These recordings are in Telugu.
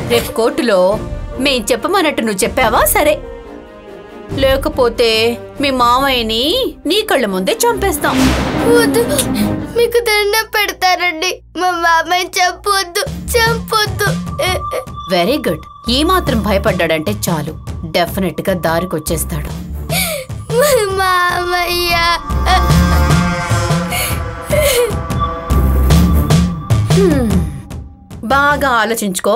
రేపు కోర్టులో మేం చెప్పమన్నట్టు నువ్వు చెప్పావా సరే లేకపోతే మీ మామయ్యని నీ కళ్ళ ముందే చంపేస్తాం వద్దు మీకు దండం పెడతారండి మా మామయ్య చంపొద్దు చంపొద్దు వెరీ గుడ్ ఈ మాత్రం భయపడ్డాడంటే చాలు డెఫినెట్ గా దారికొచ్చేస్తాడు మామయ్య బాగా ఆలోచించుకో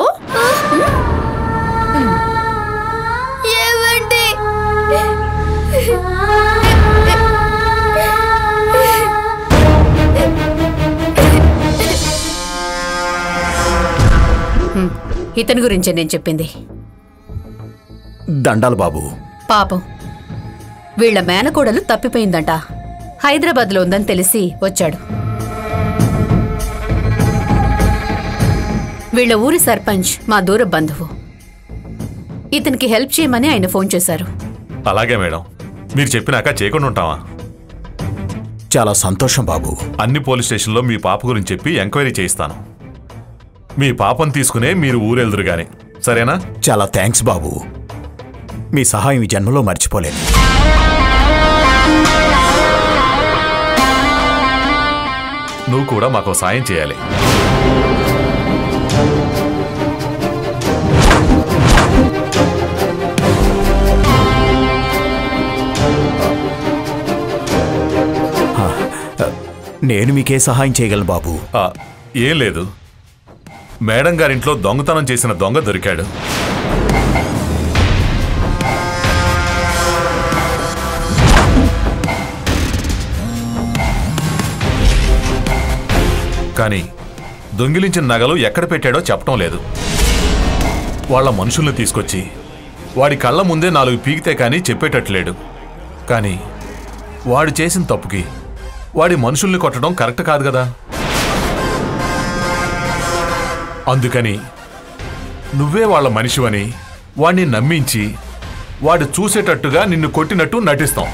ఏమండి హ్మ్. ఇతని గురించే నేను చెప్పింది దండాలు బాబు పాపం వీళ్ళ మేనకోడలు తప్పిపోయిందంట హైదరాబాద్లో ఉందని తెలిసి వచ్చాడు వీళ్ళ ఊరి సర్పంచ్ మా దూర బంధువు ఇతనికి హెల్ప్ చేయమని ఆయన ఫోన్ చేశారు అలాగే మేడం మీరు చెప్పినాక చేయకుండా ఉంటావా చాలా సంతోషం బాబు అన్ని పోలీస్ స్టేషన్లో మీ పాప గురించి చెప్పి ఎంక్వైరీ చేయిస్తాను మీ పాపను తీసుకునే మీరు ఊరెళ్దురు గాని సరేనా చాలా థ్యాంక్స్ బాబు మీ సహాయం ఈ జన్మలో మర్చిపోలేను నువ్వు కూడా మాకు సాయం చేయాలి నేను మీకే సహాయం చేయగలను బాబు ఆ, ఏం లేదు మేడం గారింట్లో దొంగతనం చేసిన దొంగ దొరికాడు కానీ దొంగిలించిన నగలు ఎక్కడ పెట్టాడో చెప్పటం లేదు వాళ్ళ మనుషుల్ని తీసుకొచ్చి వాడి కళ్ళ ముందే నాలుగు పీకితే కానీ చెప్పేటట్లేడు కానీ వాడు చేసిన తప్పుకి వాడి మనుషుల్ని కొట్టడం కరెక్ట్ కాదు కదా అందుకని నువ్వే వాళ్ళ మనిషివని వాణ్ణి నమ్మించి వాడు చూసేటట్టుగా నిన్ను కొట్టినట్టు నటిస్తాం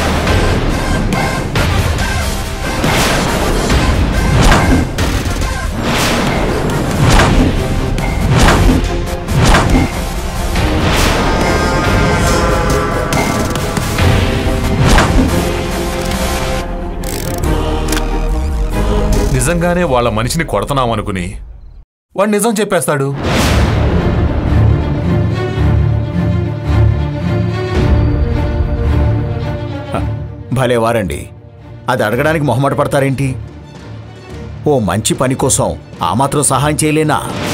నిజంగానే వాళ్ళ మనిషిని కొడతామనుకుని వాడు నిజం చెప్పేస్తాడు భలే వారండి అది అడగడానికి మొహమాట పడతారేంటి ఓ మంచి పని కోసం ఆ మాత్రం సహాయం చేయలేనా